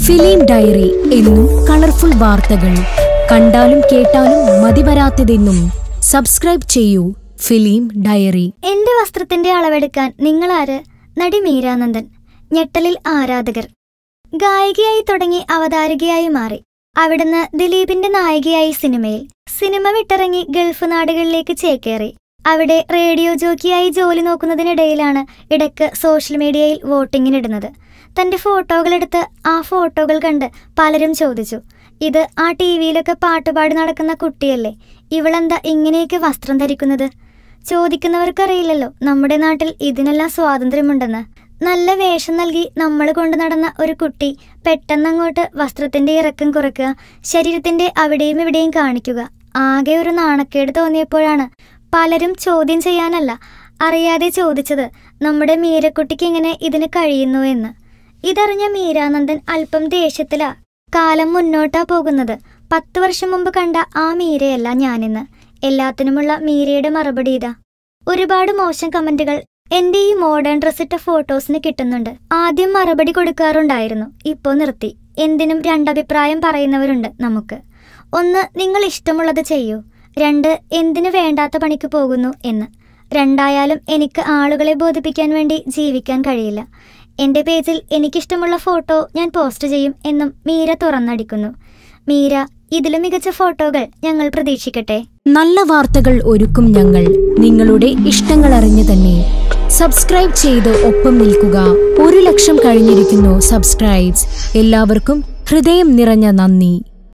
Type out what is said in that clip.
film diary എന്നും colourful വാർത്തകൾ കണ്ടാലും കേട്ടാലും മതിവരാത്തതെന്നും സബ്സ്ക്രൈബ് ചെയ്യൂ ഫിലിം ഡയറി എന്റെ വസ്ത്രത്തിന്റെ അളവെടുക്കാൻ നിങ്ങളാര് നടി മീരാനന്ദൻ ഞെട്ടലിൽ ആരാധകർ ഗായികയായി തുടങ്ങി അവതാരകയായി മാറി അവിടുന്ന് ദിലീപിന്റെ നായികയായി സിനിമയിൽ സിനിമ വിട്ടിറങ്ങി ഗൾഫ് നാടുകളിലേക്ക് ചേക്കേറി അവിടെ റേഡിയോ ജോക്കിയായി ജോലി നോക്കുന്നതിനിടയിലാണ് ഇടയ്ക്ക് സോഷ്യൽ മീഡിയയിൽ വോട്ടിങ്ങിനിടുന്നത് തന്റെ ഫോട്ടോകളെടുത്ത് ആ ഫോട്ടോകൾ കണ്ട് പലരും ചോദിച്ചു ഇത് ആ ടി വിയിലൊക്കെ പാട്ടുപാടി നടക്കുന്ന കുട്ടിയല്ലേ ഇവളെന്താ ഇങ്ങനെയൊക്കെ വസ്ത്രം ധരിക്കുന്നത് ചോദിക്കുന്നവർക്കറിയില്ലല്ലോ നമ്മുടെ നാട്ടിൽ ഇതിനെല്ലാം സ്വാതന്ത്ര്യമുണ്ടെന്ന് നല്ല വേഷം നൽകി നമ്മൾ കൊണ്ടു നടന്ന ഒരു കുട്ടി പെട്ടെന്നങ്ങോട്ട് വസ്ത്രത്തിന്റെ ഇറക്കം കുറയ്ക്കുക ശരീരത്തിന്റെ അവിടെയും ഇവിടെയും കാണിക്കുക ആകെ ഒരു നാണക്കേട് തോന്നിയപ്പോഴാണ് പലരും ചോദ്യം ചെയ്യാനല്ല അറിയാതെ ചോദിച്ചത് നമ്മുടെ മീരക്കുട്ടിക്ക് എങ്ങനെ ഇതിന് കഴിയുന്നു എന്ന് ഇതറിഞ്ഞ മീരാനന്ദൻ അല്പം ദേഷ്യത്തിലാ കാലം മുന്നോട്ടാ പോകുന്നത് പത്ത് വർഷം മുമ്പ് കണ്ട ആ മീരയല്ല ഞാനിന്ന് എല്ലാത്തിനുമുള്ള മീരയുടെ മറുപടി ഇതാ ഒരുപാട് മോശം കമന്റുകൾ എന്റെ ഈ മോഡേൺ ഡ്രസ്സിട്ട ഫോട്ടോസിന് കിട്ടുന്നുണ്ട് ആദ്യം മറുപടി കൊടുക്കാറുണ്ടായിരുന്നു ഇപ്പോൾ നിർത്തി എന്തിനും രണ്ടഭിപ്രായം പറയുന്നവരുണ്ട് നമുക്ക് ഒന്ന് നിങ്ങൾ ഇഷ്ടമുള്ളത് ചെയ്യൂ രണ്ട് എന്തിനു വേണ്ടാത്ത പണിക്ക് പോകുന്നു എന്ന് രണ്ടായാലും എനിക്ക് ആളുകളെ ബോധിപ്പിക്കാൻ വേണ്ടി ജീവിക്കാൻ കഴിയില്ല എന്റെ പേജിൽ എനിക്കിഷ്ടമുള്ള ഫോട്ടോ ഞാൻ പോസ്റ്റ് ചെയ്യും എന്നും മീര തുറന്നടിക്കുന്നു മീര ഇതിലും മികച്ച ഫോട്ടോകൾ ഞങ്ങൾ പ്രതീക്ഷിക്കട്ടെ നല്ല വാർത്തകൾ ഒരുക്കും ഞങ്ങൾ നിങ്ങളുടെ ഇഷ്ടങ്ങൾ അറിഞ്ഞു തന്നെ സബ്സ്ക്രൈബ് ചെയ്ത് ഒപ്പം നിൽക്കുക ഒരു ലക്ഷം കഴിഞ്ഞിരിക്കുന്നു സബ്സ്ക്രൈബ്സ് എല്ലാവർക്കും ഹൃദയം നിറഞ്ഞ നന്ദി